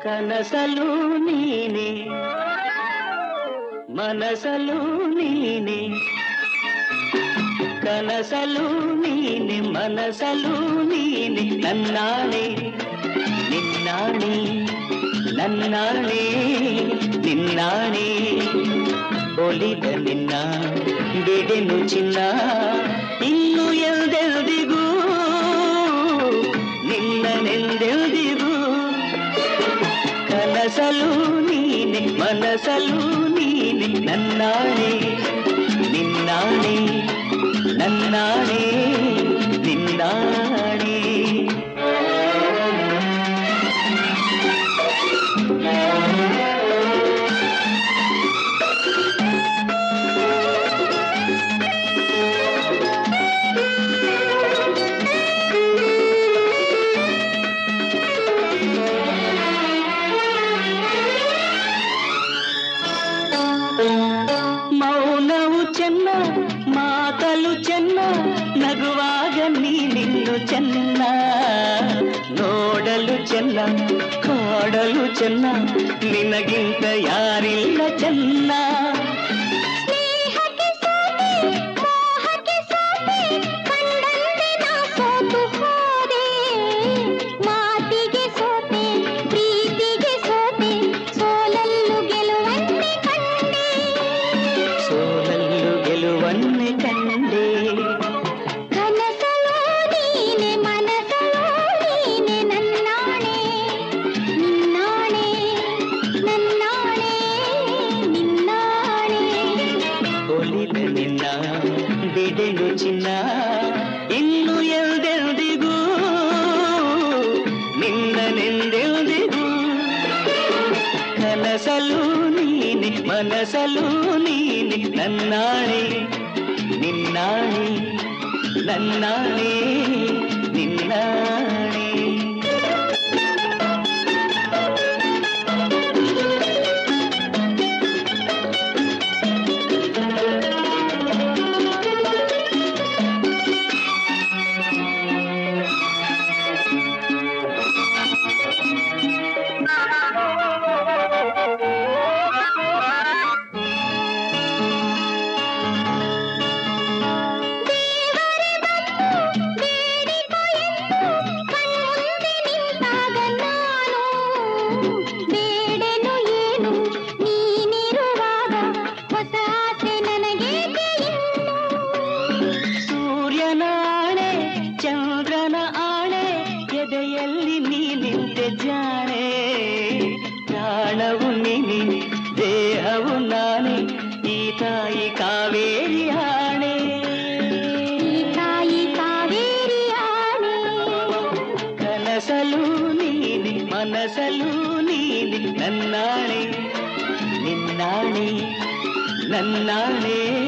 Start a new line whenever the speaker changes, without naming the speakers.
ಕನಸಲು ನೀನೆ ಮನಸಲು ನೀನೆ ಕನಸಲು ನೀನೆ ಮನಸಲು ನೀನೆ ನನ್ನಾಣೆ ನಿನ್ನಾಣೆ ನನ್ನಾಣೆ ನಿನ್ನಾಣೆ ಒಲಿದ ನಿನ್ನ ಬಿಡೆನು ಚಿನ್ನ ಇನ್ನು ಎಲ್ದೆಲ್ದಿಗೂ ನಿನ್ನನೆಂದೆಲ್ದಿಗೂ ಕನಸಲು ನೀನೆ ಮನಸಲು ನೀನೆ ನನ್ನಾಣೆ ನಿನ್ನಾಣೆ ನನ್ನಾಣೆ ನಿನ್ನಾಣೆ ಮೌನವು ಚೆನ್ನ ಮಾತಲು ಚೆನ್ನ ನಗುವಾಗ ನೀನಿನ್ನು ಚೆನ್ನ ನೋಡಲು ಚೆನ್ನ ಕಾಡಲು ಚೆನ್ನ ನಿನಗಿಂತ ಯಾರಿಲ್ಲ ಚೆನ್ನ
ಸ್ನೇಹಕ್ಕೆ ಸೋತೆ ಮೋಹಕ್ಕೆ ಸೋತೆ ಕಂಡಂತೆ ನಾ ಸೋತು ಹೋದೆ ಮಾತಿಗೆ ಸೋತೆ ಪ್ರೀತಿಗೆ ಸೋತೆ ಸೋಲಲ್ಲು ಗೆಲುವನ್ನೇ ಕಂಡೆ
ಸೋಲಲ್ಲು ಗೆಲುವನ್ನೇ ಕಂಡೆ
ಕನಸಲೋ ನೀನೆ ಮನಸಲೋ ನೀನೆ ನನ್ನಾಣೆ ನಿನ್ನಾಣೆ ನನ್ನಾಣೆ ನಿನ್ನಾಣೆ
ಒಲಿದ ನಿನ್ನ ಬಿಡೆನು ಚಿನ್ನ ಇನ್ನು ಎಲ್ದೆಲ್ದಿಗೂ ನಿನ್ನನೆಂದೆಲ್ದಿಗೂ ಕನಸಲು ನೀನೆ ಮನಸಲು ನೀನೆ ನನ್ನಾಣೆ ನಿನ್ನಾಣೆ ನನ್ನಾಣೆ ನಿನ್ನಾಣೆ
ಕಣ್ಮುಂದೆ ನಿಂತಾಗ ನಾನು ಬೇಡೆನು ಏನು ನೀನಿರುವಾಗ ಹೊಸ ಆಸೆ ನನಗೇಕೆ ಇನ್ನು
ಸೂರ್ಯನ ಆಣೆ ಚಂದ್ರನ ಆಣೆ ಎದೆಯಲ್ಲಿ ನೀ ನಿಂತೆ ಜಾಣೆ ಪ್ರಾಣವು ನೀನೆ ದೇಹವು ನಾನೇ ಈ ತಾಯಿ ಕಾವೇರಿ ಆಣೆ
ಈ ತಾಯಿ ಕಾವೇರಿ ಆಣೆ
ಕನಸಲು ನೀನೆ ಮನಸಲು ನೀನೆ ನನ್ನಾಣೆ ನಿನ್ನಾಣೆ ನನ್ನಾಣೆ